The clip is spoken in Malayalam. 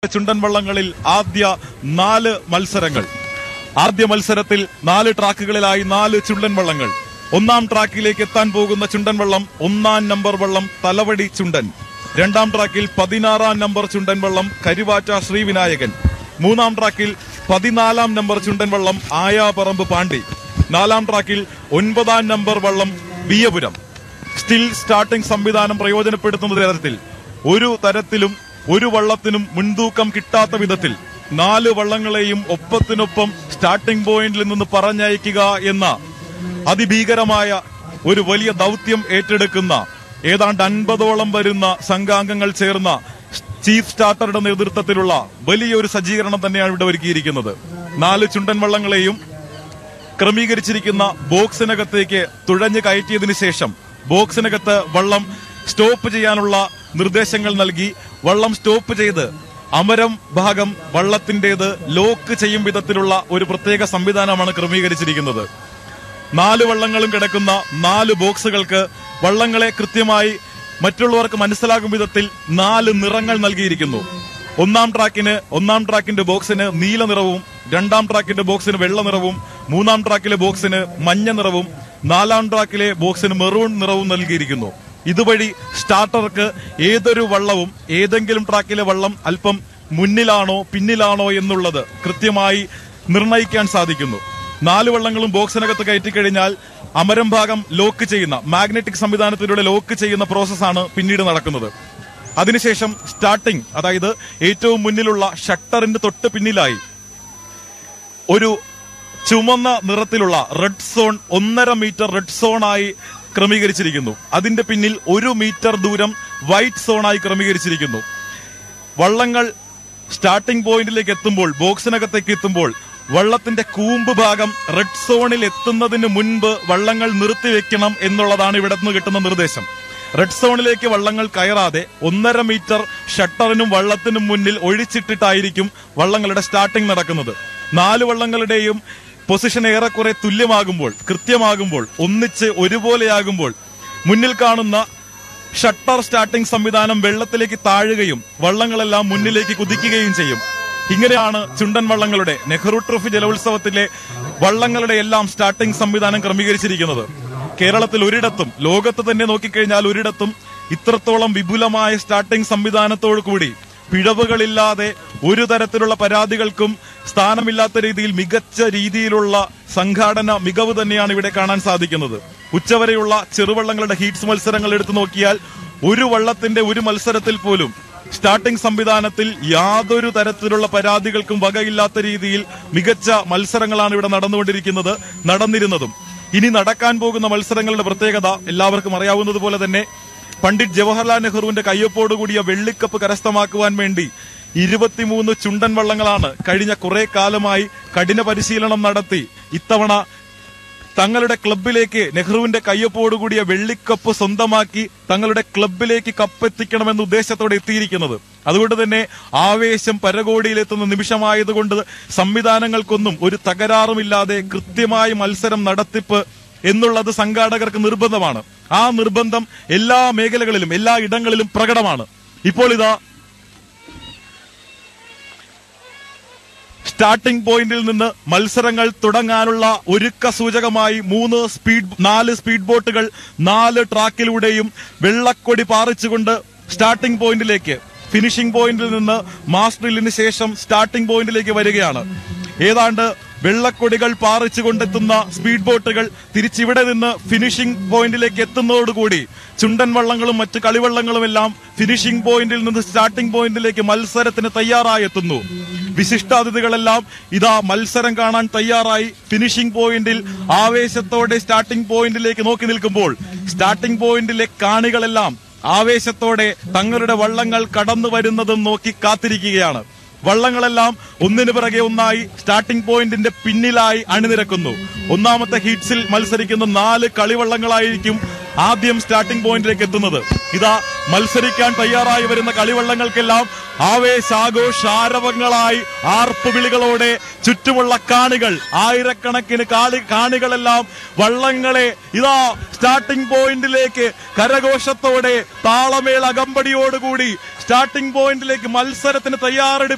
ചുണ്ടൻ വള്ളങ്ങളിൽ ആദ്യ നാല് മത്സരങ്ങൾ ആദ്യ മത്സരത്തിൽ നാല് ട്രാക്കുകളിലായി നാല് ചുണ്ടൻ വള്ളങ്ങൾ ഒന്നാം ട്രാക്കിലേക്ക് എത്താൻ പോകുന്ന ചുണ്ടൻ വള്ളം ഒന്നാം നമ്പർ വള്ളം തലവടി ചുണ്ടൻ രണ്ടാം ട്രാക്കിൽ പതിനാറാം നമ്പർ ചുണ്ടൻ വള്ളം കരുവാറ്റ ശ്രീവിനായകൻ മൂന്നാം ട്രാക്കിൽ പതിനാലാം നമ്പർ ചുണ്ടൻ വള്ളം ആയാപറമ്പ് പാണ്ടി നാലാം ട്രാക്കിൽ ഒൻപതാം നമ്പർ വള്ളം ബിയപുരം സ്റ്റിൽ സ്റ്റാർട്ടിംഗ് സംവിധാനം പ്രയോജനപ്പെടുത്തുന്ന തരത്തിൽ ഒരു തരത്തിലും ഒരു വള്ളത്തിനും മുൻതൂക്കം കിട്ടാത്ത വിധത്തിൽ നാല് വള്ളങ്ങളെയും ഒപ്പത്തിനൊപ്പം സ്റ്റാർട്ടിംഗ് പോയിന്റിൽ നിന്ന് പറഞ്ഞയക്കുക എന്ന അതിഭീകരമായ ഒരു വലിയ ദൗത്യം ഏറ്റെടുക്കുന്ന ഏതാണ്ട് അൻപതോളം വരുന്ന സംഘാംഗങ്ങൾ ചേർന്ന ചീഫ് സ്റ്റാർട്ടറുടെ നേതൃത്വത്തിലുള്ള വലിയൊരു സജ്ജീകരണം തന്നെയാണ് ഇവിടെ ഒരുക്കിയിരിക്കുന്നത് നാല് ചുണ്ടൻ വള്ളങ്ങളെയും ക്രമീകരിച്ചിരിക്കുന്ന ബോക്സിനകത്തേക്ക് തുഴഞ്ഞു കയറ്റിയതിനു ശേഷം ബോക്സിനകത്ത് വള്ളം സ്റ്റോപ്പ് ചെയ്യാനുള്ള നിർദ്ദേശങ്ങൾ നൽകി വള്ളം സ്റ്റോപ്പ് ചെയ്ത് അമരം ഭാഗം വള്ളത്തിന്റേത് ലോക്ക് ചെയ്യും വിധത്തിലുള്ള ഒരു പ്രത്യേക സംവിധാനമാണ് ക്രമീകരിച്ചിരിക്കുന്നത് നാല് വള്ളങ്ങളും കിടക്കുന്ന നാല് ബോക്സുകൾക്ക് വള്ളങ്ങളെ കൃത്യമായി മറ്റുള്ളവർക്ക് മനസ്സിലാകും വിധത്തിൽ നാല് നിറങ്ങൾ നൽകിയിരിക്കുന്നു ഒന്നാം ട്രാക്കിന് ഒന്നാം ട്രാക്കിന്റെ ബോക്സിന് നീല നിറവും രണ്ടാം ട്രാക്കിന്റെ ബോക്സിന് വെള്ള നിറവും മൂന്നാം ട്രാക്കിലെ ബോക്സിന് മഞ്ഞ നിറവും നാലാം ട്രാക്കിലെ ബോക്സിന് മെറൂൺ നിറവും നൽകിയിരിക്കുന്നു ഇതുവഴി സ്റ്റാർട്ടർക്ക് ഏതൊരു വള്ളവും ഏതെങ്കിലും ട്രാക്കിലെ വള്ളം അല്പം മുന്നിലാണോ പിന്നിലാണോ എന്നുള്ളത് കൃത്യമായി നിർണയിക്കാൻ സാധിക്കുന്നു നാല് വള്ളങ്ങളും ബോക്സിനകത്ത് കയറ്റിക്കഴിഞ്ഞാൽ അമരം ഭാഗം ലോക്ക് ചെയ്യുന്ന മാഗ്നറ്റിക് സംവിധാനത്തിലൂടെ ലോക്ക് ചെയ്യുന്ന പ്രോസസ്സാണ് പിന്നീട് നടക്കുന്നത് അതിനുശേഷം സ്റ്റാർട്ടിംഗ് അതായത് ഏറ്റവും മുന്നിലുള്ള ഷട്ടറിന്റെ തൊട്ട് പിന്നിലായി ഒരു ചുമന്ന നിറത്തിലുള്ള റെഡ് സോൺ ഒന്നര മീറ്റർ റെഡ് സോണായി ക്രമീകരിച്ചിരിക്കുന്നു അതിന്റെ പിന്നിൽ ഒരു മീറ്റർ ദൂരം വൈറ്റ് സോണായി ക്രമീകരിച്ചിരിക്കുന്നു വള്ളങ്ങൾ സ്റ്റാർട്ടിംഗ് പോയിന്റിലേക്ക് എത്തുമ്പോൾ ബോക്സിനകത്തേക്ക് എത്തുമ്പോൾ വള്ളത്തിന്റെ കൂമ്പ് ഭാഗം റെഡ് സോണിൽ എത്തുന്നതിന് മുൻപ് വള്ളങ്ങൾ നിർത്തിവെക്കണം എന്നുള്ളതാണ് ഇവിടെ നിന്ന് കിട്ടുന്ന നിർദ്ദേശം റെഡ് സോണിലേക്ക് വള്ളങ്ങൾ കയറാതെ ഒന്നര മീറ്റർ ഷട്ടറിനും വള്ളത്തിനും മുന്നിൽ ഒഴിച്ചിട്ടിട്ടായിരിക്കും വള്ളങ്ങളുടെ സ്റ്റാർട്ടിംഗ് നടക്കുന്നത് നാല് വള്ളങ്ങളുടെയും പൊസിഷൻ ഏറെക്കുറെ തുല്യമാകുമ്പോൾ കൃത്യമാകുമ്പോൾ ഒന്നിച്ച് ഒരുപോലെയാകുമ്പോൾ മുന്നിൽ കാണുന്ന ഷട്ടർ സ്റ്റാർട്ടിംഗ് സംവിധാനം വെള്ളത്തിലേക്ക് താഴുകയും വള്ളങ്ങളെല്ലാം മുന്നിലേക്ക് കുതിക്കുകയും ചെയ്യും ഇങ്ങനെയാണ് ചുണ്ടൻ വള്ളങ്ങളുടെ നെഹ്റു ട്രോഫി ജലോത്സവത്തിലെ വള്ളങ്ങളുടെ എല്ലാം സ്റ്റാർട്ടിംഗ് സംവിധാനം ക്രമീകരിച്ചിരിക്കുന്നത് കേരളത്തിൽ ഒരിടത്തും ലോകത്ത് തന്നെ നോക്കിക്കഴിഞ്ഞാൽ ഒരിടത്തും ഇത്രത്തോളം വിപുലമായ സ്റ്റാർട്ടിംഗ് സംവിധാനത്തോടു കൂടി പിഴവുകളില്ലാതെ ഒരു തരത്തിലുള്ള പരാതികൾക്കും സ്ഥാനമില്ലാത്ത രീതിയിൽ മികച്ച രീതിയിലുള്ള സംഘാടന മികവ് തന്നെയാണ് ഇവിടെ കാണാൻ സാധിക്കുന്നത് ഉച്ചവരെയുള്ള ചെറുവള്ളങ്ങളുടെ ഹീറ്റ്സ് മത്സരങ്ങൾ എടുത്തു നോക്കിയാൽ ഒരു വള്ളത്തിന്റെ ഒരു മത്സരത്തിൽ പോലും സ്റ്റാർട്ടിംഗ് സംവിധാനത്തിൽ യാതൊരു തരത്തിലുള്ള പരാതികൾക്കും വകയില്ലാത്ത രീതിയിൽ മികച്ച മത്സരങ്ങളാണ് ഇവിടെ നടന്നുകൊണ്ടിരിക്കുന്നത് നടന്നിരുന്നതും ഇനി നടക്കാൻ പോകുന്ന മത്സരങ്ങളുടെ പ്രത്യേകത എല്ലാവർക്കും അറിയാവുന്നതുപോലെ തന്നെ പണ്ഡിറ്റ് ജവഹർലാൽ നെഹ്റുവിന്റെ കയ്യൊപ്പോടുകൂടിയ വെള്ളിക്കപ്പ് കരസ്ഥമാക്കുവാൻ വേണ്ടി ഇരുപത്തിമൂന്ന് ചുണ്ടൻ വള്ളങ്ങളാണ് കഴിഞ്ഞ കുറെ കാലമായി കഠിന പരിശീലനം നടത്തി ഇത്തവണ തങ്ങളുടെ ക്ലബിലേക്ക് നെഹ്റുവിന്റെ കയ്യൊപ്പോടുകൂടിയ വെള്ളിക്കപ്പ് സ്വന്തമാക്കി തങ്ങളുടെ ക്ലബിലേക്ക് കപ്പെത്തിക്കണമെന്ന ഉദ്ദേശത്തോടെ എത്തിയിരിക്കുന്നത് അതുകൊണ്ട് തന്നെ ആവേശം പരകോടിയിലെത്തുന്ന നിമിഷമായതുകൊണ്ട് സംവിധാനങ്ങൾക്കൊന്നും ഒരു തകരാറുമില്ലാതെ കൃത്യമായ മത്സരം നടത്തിപ്പ് എന്നുള്ളത് സംഘാടകർക്ക് നിർബന്ധമാണ് ആ നിർബന്ധം എല്ലാ മേഖലകളിലും എല്ലാ ഇടങ്ങളിലും പ്രകടമാണ് ഇപ്പോൾ ഇതാ സ്റ്റാർട്ടിംഗ് പോയിന്റിൽ നിന്ന് മത്സരങ്ങൾ തുടങ്ങാനുള്ള ഒരുക്ക സൂചകമായി മൂന്ന് സ്പീഡ് നാല് സ്പീഡ് ബോട്ടുകൾ നാല് ട്രാക്കിലൂടെയും വെള്ളക്കൊടി പാറിച്ചുകൊണ്ട് സ്റ്റാർട്ടിംഗ് പോയിന്റിലേക്ക് ഫിനിഷിംഗ് പോയിന്റിൽ നിന്ന് മാസ്റ്ററിലിന് ശേഷം സ്റ്റാർട്ടിംഗ് പോയിന്റിലേക്ക് വരികയാണ് ഏതാണ്ട് വെള്ളക്കൊടികൾ പാറിച്ചു കൊണ്ടെത്തുന്ന സ്പീഡ് ബോട്ടുകൾ തിരിച്ചിവിടെ നിന്ന് ഫിനിഷിംഗ് പോയിന്റിലേക്ക് എത്തുന്നതോടുകൂടി ചുണ്ടൻ വള്ളങ്ങളും മറ്റ് കളിവള്ളങ്ങളും എല്ലാം ഫിനിഷിംഗ് പോയിന്റിൽ നിന്ന് സ്റ്റാർട്ടിംഗ് പോയിന്റിലേക്ക് മത്സരത്തിന് തയ്യാറായി എത്തുന്നു വിശിഷ്ടാതിഥികളെല്ലാം ഇതാ മത്സരം കാണാൻ തയ്യാറായി ഫിനിഷിംഗ് പോയിന്റിൽ ആവേശത്തോടെ സ്റ്റാർട്ടിംഗ് പോയിന്റിലേക്ക് നോക്കി നിൽക്കുമ്പോൾ സ്റ്റാർട്ടിംഗ് പോയിന്റിലെ കാണികളെല്ലാം ആവേശത്തോടെ തങ്ങളുടെ വള്ളങ്ങൾ കടന്നു വരുന്നതും നോക്കി കാത്തിരിക്കുകയാണ് വള്ളങ്ങളെല്ലാം ഒന്നിനു പിറകെ ഒന്നായി സ്റ്റാർട്ടിംഗ് പോയിന്റിന്റെ പിന്നിലായി അണിനിരക്കുന്നു ഒന്നാമത്തെ ഹീറ്റ്സിൽ മത്സരിക്കുന്ന നാല് കളിവള്ളങ്ങളായിരിക്കും ആദ്യം സ്റ്റാർട്ടിംഗ് പോയിന്റിലേക്ക് എത്തുന്നത് ഇതാ മത്സരിക്കാൻ തയ്യാറായി വരുന്ന കളിവള്ളങ്ങൾക്കെല്ലാം ആവേശാഘോഷാരവങ്ങളായി ആർപ്പുവിളികളോടെ ചുറ്റുമുള്ള കാണികൾ ആയിരക്കണക്കിന് കാളി കാണികളെല്ലാം വള്ളങ്ങളെ ഇതാ സ്റ്റാർട്ടിംഗ് പോയിന്റിലേക്ക് കരഘോഷത്തോടെ താളമേള അകമ്പടിയോടുകൂടി സ്റ്റാർട്ടിംഗ് പോയിന്റിലേക്ക് മത്സരത്തിന് തയ്യാറെടുപ്പ്